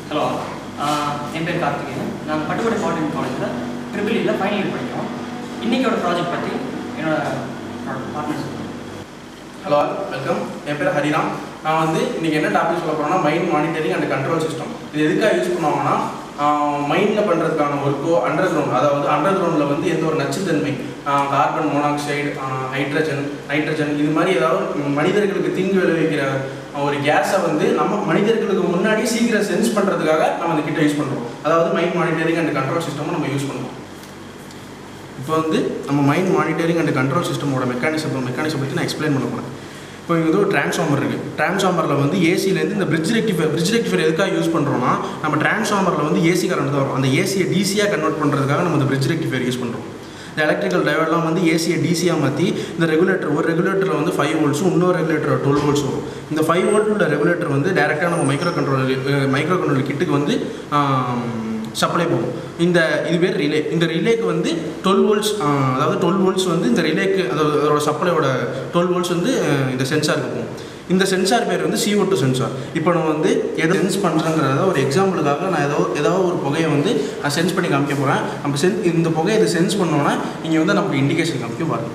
hello என் பேர் கார்த்திகேயன் நான் Pattukkottai polytechnic காலேஜில் ட்ரிபிள் இயில் ஃபைனல் இயர் படிக்கிறோம் இன்றைக்கோட ப்ராஜெக்ட் பற்றி என்னோட பார்ட்னர்ஸ் ஹலோ வெல்கம் என் பேர் ஹரிராம் நான் வந்து இன்னைக்கு என்ன டாபிக் சொல்ல போறேன்னா mind monitoring and control system இது எதுக்காக யூஸ் பண்ணுவாங்கன்னா மைண்டில் பண்ணுறதுக்கான ஒர்க்கோ அண்டர் கிரவுண்ட் அதாவது அண்டர் கிரவுண்டில் வந்து எந்த ஒரு நச்சுத்தன்மை கார்பன் மோனாக்சைடு ஹைட்ரஜன் நைட்ரஜன் இது மாதிரி ஏதாவது மனிதர்களுக்கு தீங்கு விளைவிக்கிற ஒரு கேஸை வந்து நம்ம மனிதர்களுக்கு முன்னாடி சீக்கிரம் சென்ஸ் பண்ணுறதுக்காக நம்ம இந்த கிட்ட யூஸ் பண்ணுறோம் அதாவது மைண்ட் மானிட்டரிங் அண்ட் கண்ட்ரோல் சிஸ்டமும் நம்ம யூஸ் பண்ணுறோம் இப்போ வந்து நம்ம மைண்ட் மானிட்டரிங் அண்ட் கண்ட்ரோல் சிஸ்டமோட மெக்கானிசம் மெக்கானிசம் பற்றி நான் எக்ஸ்பிளைன் பண்ண போகிறேன் இப்போ இங்கே வந்து ஒரு டிரான்ஸ்ஃபார்மர் இருக்குது டிரான்ஸ்ஃபார்மரில் வந்து ஏசிலேருந்து இந்த பிரிட்ஜ் ரெக்டிஃபை பிரிட்ஜ் ரெக்டிஃபை எதுக்காக யூஸ் பண்ணுறோம்னா நம்ம டிரான்ஸ்ஃபார்மரில் வந்து ஏசி கரண்ட் தான் வரும் அந்த ஏசியை டிசியாக கன்வெர்ட் பண்ணுறதுக்காக நம்ம இந்த பிரிட்ஜ் ரெக்டிஃபை யூஸ் பண்ணுறோம் இந்த எலக்ட்ரிக்கல் டிரைவர்லாம் வந்து ஏசியை டிசியாக மாற்றி இந்த ரெகுலேட்டர் ஒரு ரெகுலேட்டரில் வந்து ஃபைவ் வோல்ட்ஸும் இன்னொரு ரெகுலேட்டர் டுவெல் வோல்ட்ஸ் வரும் இந்த ஃபைவ் வோல்ட் உள்ள ரெகுலேட்டர் வந்து டேரெக்டாக நம்ம மைக்ரோ கண்ட்ரோலர் மைக்ரோ கண்ட்ரோலர் கிட்டுக்கு வந்து சப்ளை போகும் இந்த இது பேர் ரிலே இந்த ரிலேக்கு வந்து டுவெல் வோல்ட்ஸ் அதாவது டுவெல் வோல்ட்ஸ் வந்து இந்த ரிலேக்கு அதாவது அதோட சப்ளையோட டுவெல் வோல்ட்ஸ் வந்து அஹ், இந்த சென்சாருக்கு போகும் இந்த சென்சார் பேர் வந்து CO2 டூ சென்சார் இப்போ நம்ம வந்து எதை சென்ஸ் பண்ணுறங்கிறத ஒரு எக்ஸாம்பிளுக்காக நான் ஏதோ ஏதாவது ஒரு புகையை வந்து நான் சென்ஸ் பண்ணி காமிக்க போகிறேன் நம்ம சென் இந்த புகையை இது சென்ஸ் பண்ணோன்னா இங்கே வந்து நமக்கு இண்டிகேஷன் காமிக்க பாருங்க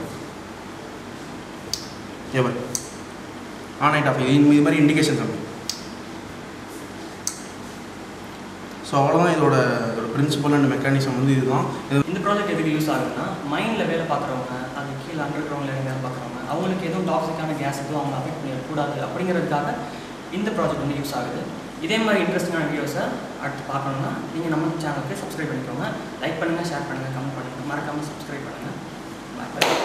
ஏன் ஆன் ஆயிட் ஆஃப் இது இது மாதிரி இண்டிகேஷன் காமிக்கும் ஸோ அவ்வளோதான் இதோட இதோட பிரின்சிபல் அண்ட் மெக்கானிசம் வந்து இதுதான் இது இந்த ப்ராஜெக்ட் எதுக்கு யூஸ் ஆகுதுன்னா மைண்டில் வேலை பார்க்குறவங்க அது கீழே அண்டர் கிரவுண்டில் வேலை பார்க்குறவங்க அவங்களுக்கு எதுவும் டாக்ஸிக்கான கேஸ் எதுவும் அவங்க அஃபெக்ட் பண்ணிடக்கூடாது அப்படிங்கிறதுக்காக இந்த ப்ராஜெக்ட் வந்து யூஸ் ஆகுது இதே மாதிரி இன்ட்ரெஸ்டிங்கான வீடியோஸை அடுத்து பார்க்கணுன்னா நீங்கள் நம்ம சேனலுக்கு சப்ஸ்கிரைப் பண்ணிக்கோங்க லைக் பண்ணுங்கள் ஷேர் பண்ணுங்கள் கமெண்ட் பண்ணுங்கள் மறக்காமல் சப்ஸ்கிரைப் பண்ணுங்கள் பாய்